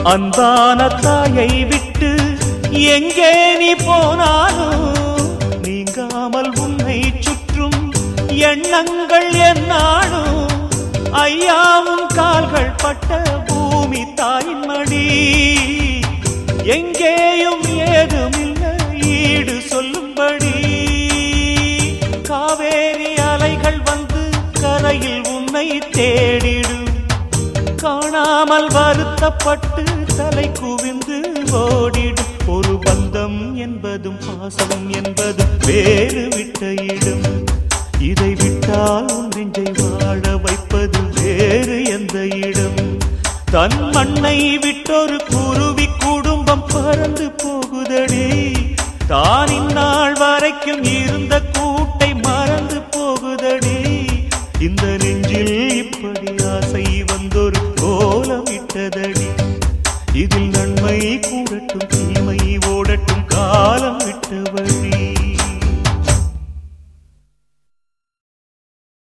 அன்பான தாயை விட்டு எங்கே நீ போனாலும் நீங்காமல் உன்னை சுற்றும் எண்ணங்கள் என்னாலும் ஐயாவும் கால்கள் பட்ட பூமி தாயின் மடி எங்கேயும் ஏதுமில்லை ஈடு சொல்லும்படி காவேரி அலைகள் வந்து கரையில் உன்னை தேடிடும் காணாமல் வருத்தப்பட்டு தலை குவிந்து ஓடிடும் ஒரு பந்தம் என்பதும் பாசம் என்பதும் வேறு விட்ட இடம் இதை விட்டால் உன் நெஞ்சை வாழ வைப்பது வேறு எந்த இடம் தன் மண்ணை விட்டொரு குருவி குடும்பம் பறந்து போகுதடி தான் இந்நாள் வரைக்கும் இருந்த கூட்டை மறந்து போகுதடி இந்த நெஞ்சில் இப்படி ஆசை வந்தொரு கோலம் இட்டதடி இதில் நன்மை கூட